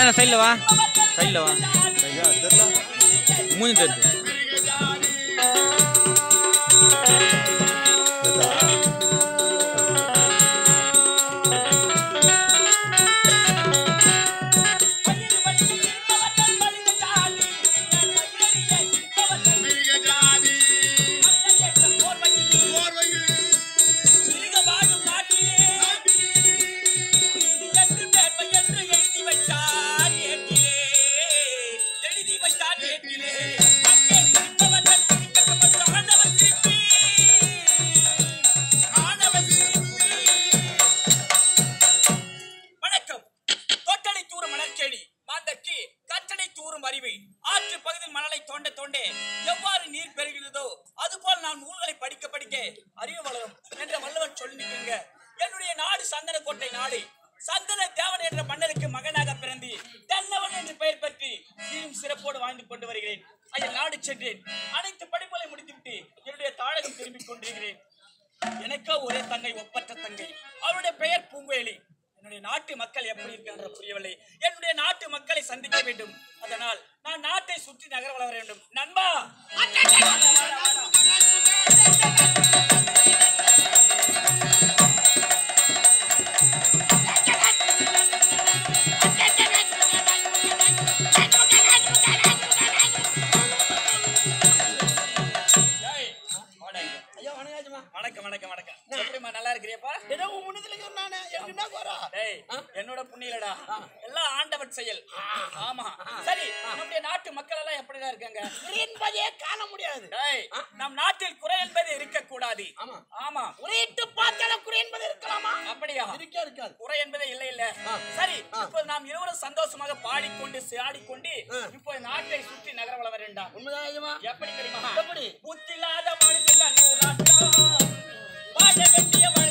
மகன சைடில் வா சைடில் வா மூஞ்சி தெரியுது வணக்கம் தொட்டடை தூரும் மணற்செடி மாந்தக்கு கற்றடை தூரும் அறிவு ஆற்று பகுதியில் மணலை தோண்ட தோண்ட எவ்வாறு நீர் பெறுகிறதோ அதுபோல் நான் நூல்களை படிக்க படிக்க அறிவு வளரும் என்ற வள்ளுவன் சொல்லி நிற்குங்க என்னுடைய நாடு சந்தன கோட்டை நாடு சந்தன தேவன் என்ற மன்னருக்கு மகனாக பிறந்து தென்னவன் என்று பெயர் பெற்று சீரும் சிறப்போடு வாழ்ந்து கொண்டு வருகிறேன் அதில் நாடு சென்றேன் அனைத்து படிப்புகளை முடித்துவிட்டு என்னுடைய தாழகம் திரும்பிக் கொண்டிருக்கிறேன் எனக்கோ ஒரே தங்கை ஒப்பற்ற தங்கை அவருடைய பெயர் பூங்குழலி என்னுடைய நாட்டு மக்கள் எப்படி இருக்கின்ற புரியவில்லை என்னுடைய நாட்டு மக்களை சந்திக்க வேண்டும் அதனால் நான் நாட்டை சுற்றி நகர வளர வேண்டும் நண்பா ஏய், வாடா இங்க. ஐயா வணங்காச்சுமா வணக்கம் வணக்கம் வணக்கம் எப்படிம்மா நல்லா இருக்கிறியப்பா ஏதோ உன் முன்னத்துல இருக்கிற நானே எனக்கு என்ன குறை டேய் என்னோட புண்ணியலடா எல்லாம் ஆண்டவன் செயல் ஆமா சரி நம்முடைய நாட்டு மக்கள் எல்லாம் எப்படிதான் இருக்காங்க என்பதே காண முடியாது டேய் நம் நாட்டில் குறை என்பது இருக்கக்கூடாது ஆமா. ஆமா உரையிட்டு பார்த்தால குறை என்பது இருக்கலாமா அப்படியா இருக்கே இருக்காது குறை என்பதே இல்லை இல்ல சரி இப்போது நாம் இருவரும் சந்தோஷமாக பாடிக்கொண்டு ஆடிக்கொண்டு இப்போ நாட்டை சுற்றி நகர வளர வேண்டாம் உண்மைதான் ஐயமா எப்படி தெரியுமா எப்படி? புத்தில்லாத மனுஷன் நூறாட்டம் வாழ வேண்டிய